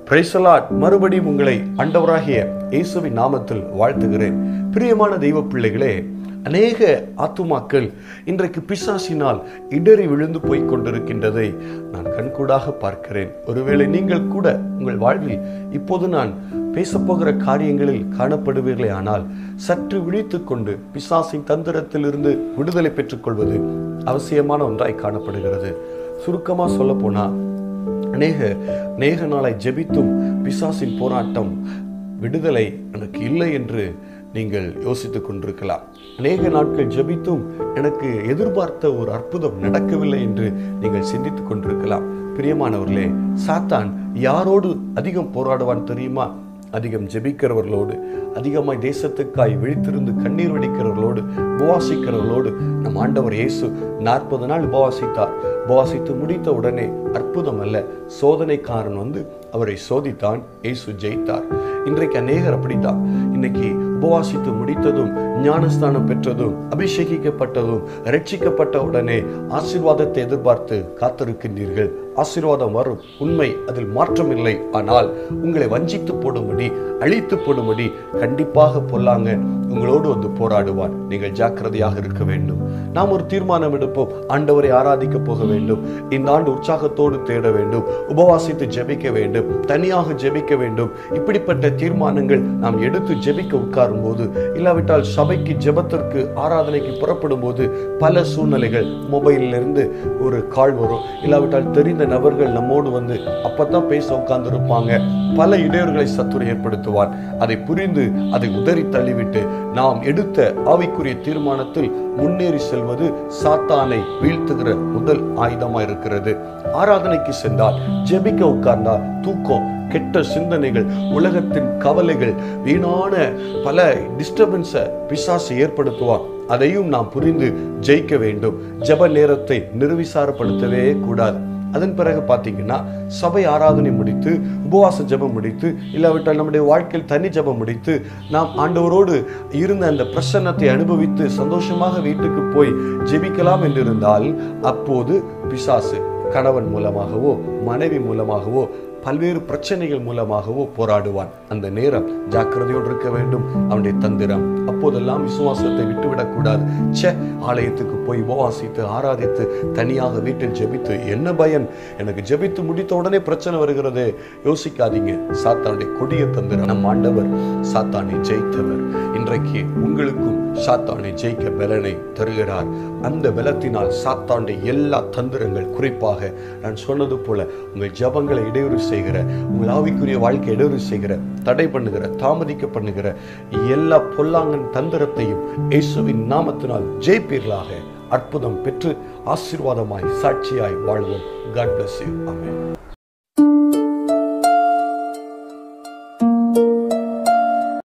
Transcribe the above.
பிரைசலாட் மறுபடியும் உங்களை ஆண்டவராகிய இயேசுவின் நாமத்தில் வாழ்த்துகிறேன் பிரியமான தெய்வ பிள்ளைகளே அநேக ஆத்துமாக்கள் இன்றைக்கு பிசாசினால் இடறி விழுந்து போய் கொண்டிருக்கின்றதை நான் கண்கூடாக பார்க்கிறேன் ஒருவேளை நீங்கள் கூட உங்கள் வாழ்வில் இப்போது நான் பேசப்போகிற காரியங்களில் காணப்படுவீர்களே ஆனால் சற்று விழித்துக் கொண்டு பிசாசின் தந்திரத்திலிருந்து விடுதலை பெற்றுக்கொள்வது அவசியமான ஒன்றாய் காணப்படுகிறது சுருக்கமாக சொல்ல போனா அநேக அநேக நாளாய் ஜெபித்தும் பிசாசின் போராட்டம் விடுதலை எனக்கு இல்லை என்று நீங்கள் யோசித்துக் கொண்டிருக்கலாம் அநேக நாட்கள் ஜெபித்தும் எனக்கு எதிர்பார்த்த ஒரு அற்புதம் நடக்கவில்லை என்று நீங்கள் சிந்தித்துக் கொண்டிருக்கலாம் பிரியமானவர்களே சாத்தான் யாரோடு அதிகம் போராடுவான் தெரியுமா அதிகம் ஜெபிக்கிறவர்களோடு அதிகமாய் தேசத்துக்காய் விழித்திருந்து கண்ணீர் வடிக்கிறவர்களோடு உபவாசிக்கிறவர்களோடு நம் ஆண்டவர் இயேசு நாற்பது நாள் உபவாசித்தார் உபவாசித்து முடித்த உடனே அற்புதம் அல்ல சோதனைக்காரன் வந்து அவரை சோதித்தான் இயேசு ஜெயித்தார் இன்றைக்கு அநேகர் அப்படித்தான் இன்னைக்கு உபவாசித்து முடித்ததும் ஞானஸ்தானம் பெற்றதும் அபிஷேகிக்கப்பட்டதும் ரட்சிக்கப்பட்ட உடனே ஆசீர்வாதத்தை எதிர்பார்த்து காத்திருக்கின்றீர்கள் ஆசீர்வாதம் வரும் உண்மை அதில் மாற்றமில்லை ஆனால் உங்களை வஞ்சித்து போடும்படி அழித்து போடும்படி கண்டிப்பாக பொல்லாங்க உங்களோடு வந்து போராடுவான் நீங்கள் ஜாக்கிரதையாக இருக்க வேண்டும் நாம் ஒரு தீர்மானம் எடுப்போம் ஆண்டவரை ஆராதிக்க போக வேண்டும் இந்த ஆண்டு உற்சாகத்தோடு தேட வேண்டும் உபவாசித்து ஜெபிக்க வேண்டும் தனியாக ஜெபிக்க வேண்டும் இப்படிப்பட்ட தீர்மானங்கள் நாம் எடுத்து ஜெபிக்க உட்காரும் போது இல்லாவிட்டால் சபைக்கு ஜெபத்திற்கு ஆராதனைக்கு புறப்படும் போது பல சூழ்நிலைகள் மொபைல்ல இருந்து ஒரு கால் வரும் இல்லாவிட்டால் தெரிந்த நபர்கள் நம்மோடு வந்து அப்பதான் பேச உட்கார்ந்து இருப்பாங்க பல இடையூறுகளை சத்துரை ஏற்படுத்துவான் அதை புரிந்து அதை உதறி தள்ளிவிட்டு நாம் எடுத்த ஆவிக்குரிய தீர்மானத்தில் முன்னேறி செல்வது சாத்தானை வீழ்த்துகிற முதல் ஆயுதமா இருக்கிறது ஆராதனைக்கு சென்றால் ஜெபிக்க உட்கார்ந்தால் தூக்கம் கெட்ட சிந்தனைகள் உலகத்தின் கவலைகள் வீணான பல டிஸ்டர்பன்ஸை பிசாசு ஏற்படுத்துவான் அதையும் நாம் புரிந்து ஜெயிக்க வேண்டும் ஜெப நேரத்தை நிர்விசாரப்படுத்தவே கூடாது அதன் பிறகு பார்த்தீங்கன்னா சபை ஆராதனை முடித்து உபவாச ஜெபம் முடித்து இல்லாவிட்டால் நம்முடைய வாழ்க்கையில் தனி ஜெபம் முடித்து நாம் ஆண்டவரோடு இருந்த அந்த பிரசன்னத்தை அனுபவித்து சந்தோஷமாக வீட்டுக்கு போய் ஜெபிக்கலாம் என்று இருந்தால் அப்போது பிசாசு கணவன் மூலமாகவோ மனைவி மூலமாகவோ பல்வேறு பிரச்சனைகள் மூலமாகவோ போராடுவான் அந்த நேரம் ஜாக்கிரதையோடு இருக்க வேண்டும் அவனுடைய தந்திரம் அப்போதெல்லாம் விசுவாசத்தை விட்டுவிடக்கூடாது ச்சே ஆலயத்துக்கு போய் உபவாசித்து ஆராதித்து தனியாக வீட்டில் ஜெபித்து என்ன பயன் எனக்கு ஜெபித்து முடித்த உடனே பிரச்சனை வருகிறது யோசிக்காதீங்க சாத்தானுடைய கொடிய தந்திரம் நம் ஆண்டவர் சாத்தானை ஜெயித்தவர் இன்றைக்கு உங்களுக்கும் சாத்தானை ஜெயிக்க பலனை தருகிறார் அந்த பலத்தினால் சாத்தானுடைய எல்லா தந்திரங்கள் குறிப்பாக நான் சொன்னது போல உங்கள் ஜபங்களை இடையூறு செய்கிற உங்கள் ஆவிக்குரிய வாழ்க்கை இடையூறு செய்கிற தடை பண்ணுகிற தாமதிக்க பண்ணுகிற எல்லா பொல்லாங்கன் தந்திரத்தையும் இயேசுவின் நாமத்தினால் ஜெயிப்பீர்களாக அற்புதம் பெற்று ஆசீர்வாதமாய் சாட்சியாய் வாழ்வோம் காட் bless you ஆமென்